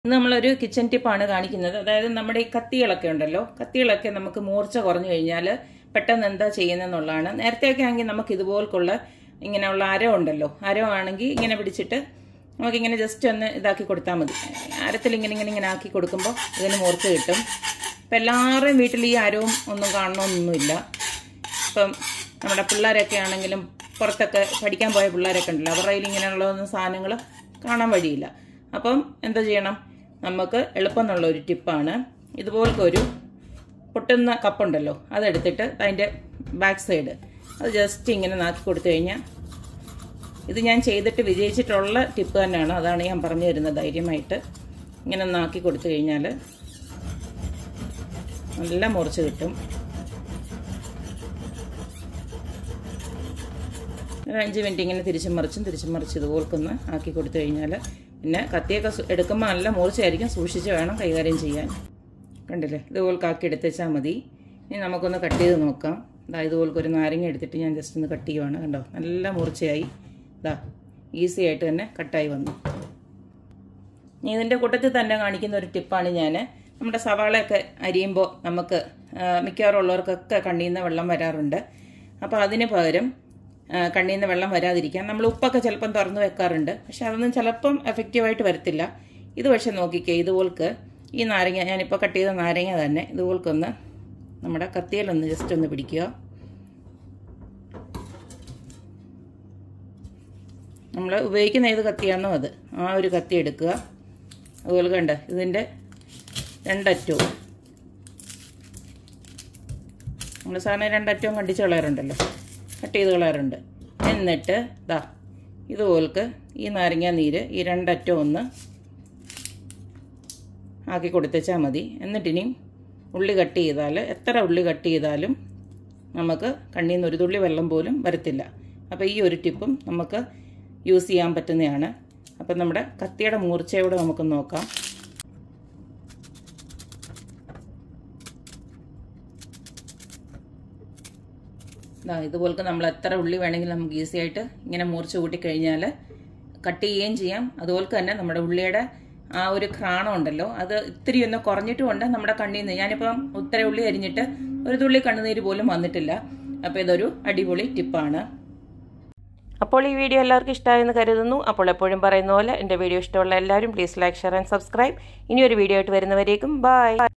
ഇന്ന് നമ്മളൊരു കിച്ചൺ ടിപ്പാണ് കാണിക്കുന്നത് അതായത് നമ്മുടെ ഈ കത്തികളൊക്കെ ഉണ്ടല്ലോ കത്തികളൊക്കെ നമുക്ക് മൂർച്ച കുറഞ്ഞു കഴിഞ്ഞാൽ പെട്ടെന്ന് എന്താ ചെയ്യുന്നതെന്നുള്ളതാണ് നേരത്തെയൊക്കെ ആണെങ്കിൽ നമുക്ക് ഇതുപോൽക്കുള്ള ഇങ്ങനെയുള്ള അരം ഉണ്ടല്ലോ അരം ആണെങ്കിൽ ഇങ്ങനെ പിടിച്ചിട്ട് നമുക്കിങ്ങനെ ജസ്റ്റ് ഒന്ന് ഇതാക്കി കൊടുത്താൽ മതി അരത്തിൽ ഇങ്ങനെ ഇങ്ങനെ ഇങ്ങനെ ആക്കി കൊടുക്കുമ്പോൾ ഇതിന് മൂർച്ച കിട്ടും ഇപ്പം എല്ലാവരുടെയും വീട്ടിൽ ഈ അരവും ഒന്നും കാണണമെന്നൊന്നുമില്ല ഇപ്പം നമ്മുടെ പിള്ളേരൊക്കെ ആണെങ്കിലും പുറത്തൊക്കെ പഠിക്കാൻ പോയ പിള്ളേരൊക്കെ ഉണ്ടല്ലോ അവരുടെ കയ്യിൽ ഇങ്ങനെയുള്ള ഒന്നും സാധനങ്ങൾ കാണാൻ വഴിയില്ല അപ്പം എന്താ ചെയ്യണം നമുക്ക് എളുപ്പം എന്നുള്ള ഒരു ടിപ്പാണ് ഇതുപോലത്തെ ഒരു പൊട്ടുന്ന കപ്പുണ്ടല്ലോ അതെടുത്തിട്ട് അതിൻ്റെ ബാക്ക് സൈഡ് അത് ജസ്റ്റ് ഇങ്ങനെ നാക്കി കൊടുത്തു കഴിഞ്ഞാൽ ഇത് ഞാൻ ചെയ്തിട്ട് വിജയിച്ചിട്ടുള്ള ടിപ്പ് തന്നെയാണ് അതാണ് ഞാൻ പറഞ്ഞു തരുന്നത് ധൈര്യമായിട്ട് ഇങ്ങനെ നാക്കി കൊടുത്തു കഴിഞ്ഞാൽ നല്ല മുറിച്ച് കിട്ടും ഒരു അഞ്ച് മിനിറ്റ് ഇങ്ങനെ തിരിച്ചും മറിച്ചും തിരിച്ചും മറിച്ച് ഇതുപോൽക്കൊന്ന് ആക്കി കൊടുത്തു കഴിഞ്ഞാൽ പിന്നെ കത്തിയൊക്കെ എടുക്കുമ്പോൾ നല്ല മൂർച്ചയായിരിക്കും സൂക്ഷിച്ച് വേണം കൈകാര്യം ചെയ്യാൻ കണ്ടില്ലേ ഇതുപോൽക്ക് ആക്കി എടുത്തേച്ചാൽ മതി ഇനി നമുക്കൊന്ന് കട്ട് ചെയ്ത് നോക്കാം ഇതാ ഇതുപോൽക്ക് ഒരു നാരങ്ങ എടുത്തിട്ട് ഞാൻ ജസ്റ്റ് ഒന്ന് കട്ട് ചെയ്യുവാണ് കണ്ടോ നല്ല മൂർച്ചയായി ഇതാ ഈസി ആയിട്ട് തന്നെ കട്ടായി വന്നു ഇനി ഇതിൻ്റെ കൂട്ടത്തിൽ തന്നെ കാണിക്കുന്ന ഒരു ടിപ്പാണ് ഞാൻ നമ്മുടെ സവാളയൊക്കെ അരിയുമ്പോൾ നമുക്ക് മിക്കവാറും ഉള്ളവർക്കൊക്കെ കണ്ണിൽ നിന്ന് വെള്ളം വരാറുണ്ട് അപ്പോൾ അതിന് പകരം കണ്ണിൽ നിന്ന് വെള്ളം വരാതിരിക്കാൻ നമ്മൾ ഉപ്പൊക്കെ ചിലപ്പം തുറന്ന് വെക്കാറുണ്ട് പക്ഷെ അതൊന്നും ചിലപ്പം എഫക്റ്റീവായിട്ട് വരത്തില്ല ഇത് പക്ഷെ നോക്കിക്കേ ഇതുപോൽക്ക് ഈ നാരങ്ങ ഞാനിപ്പോൾ കട്ട് ചെയ്ത നാരങ്ങ തന്നെ ഇതുപോൽക്കൊന്ന് നമ്മുടെ കത്തിയിലൊന്ന് ജസ്റ്റ് ഒന്ന് പിടിക്കുക നമ്മൾ ഉപയോഗിക്കുന്ന ഏത് കത്തിയാണോ അത് ആ ഒരു കത്തി എടുക്കുക അതുപോലെ കണ്ട ഇതിൻ്റെ രണ്ടറ്റവും നമ്മൾ സാധാരണ രണ്ടറ്റവും കണ്ടിച്ച് കളയാറുണ്ടല്ലോ കട്ട് ചെയ്ത് കളയാറുണ്ട് എന്നിട്ട് ദാ ഇതുപോൽക്ക് ഈ നാരങ്ങ നീര് ഈ രണ്ടറ്റം ഒന്ന് ആക്കി കൊടുത്തേച്ചാൽ മതി എന്നിട്ടിനിയും ഉള്ളി കട്ട് ചെയ്താൽ എത്ര ഉള്ളി കട്ട് ചെയ്താലും നമുക്ക് കണ്ണിൽ നിന്ന് ഒരു തുള്ളി വെള്ളം പോലും വരത്തില്ല അപ്പോൾ ഈ ഒരു ടിപ്പും നമുക്ക് യൂസ് ചെയ്യാൻ പറ്റുന്നതാണ് അപ്പം നമ്മുടെ കത്തിയുടെ മൂർച്ചയോടെ നമുക്ക് നോക്കാം ഇതുപോലത്തെ നമ്മൾ എത്ര ഉള്ളി വേണമെങ്കിലും നമുക്ക് ഈസി ആയിട്ട് ഇങ്ങനെ മൂർച്ച കൂട്ടിക്കഴിഞ്ഞാൽ കട്ട് ചെയ്യുകയും ചെയ്യാം അതുപോലെ തന്നെ നമ്മുടെ ഉള്ളിയുടെ ആ ഒരു ഘ്രാണം ഉണ്ടല്ലോ അത് ഇത്തിരി ഒന്ന് കുറഞ്ഞിട്ടുമുണ്ട് നമ്മുടെ കണ്ണിൽ നിന്ന് ഞാനിപ്പം ഉത്തര ഉള്ളി അരിഞ്ഞിട്ട് ഒരു തുള്ളി കണ്ണുനീര് പോലും വന്നിട്ടില്ല അപ്പോൾ ഇതൊരു അടിപൊളി ടിപ്പാണ് അപ്പോൾ ഈ വീഡിയോ എല്ലാവർക്കും ഇഷ്ടമായെന്ന് കരുതുന്നു അപ്പോൾ എപ്പോഴും പറയുന്ന പോലെ എൻ്റെ വീഡിയോ ഇഷ്ടമുള്ള എല്ലാവരും please like share and subscribe ഇനി ഒരു വീഡിയോ ആയിട്ട് വരുന്നവരേക്കും ബൈ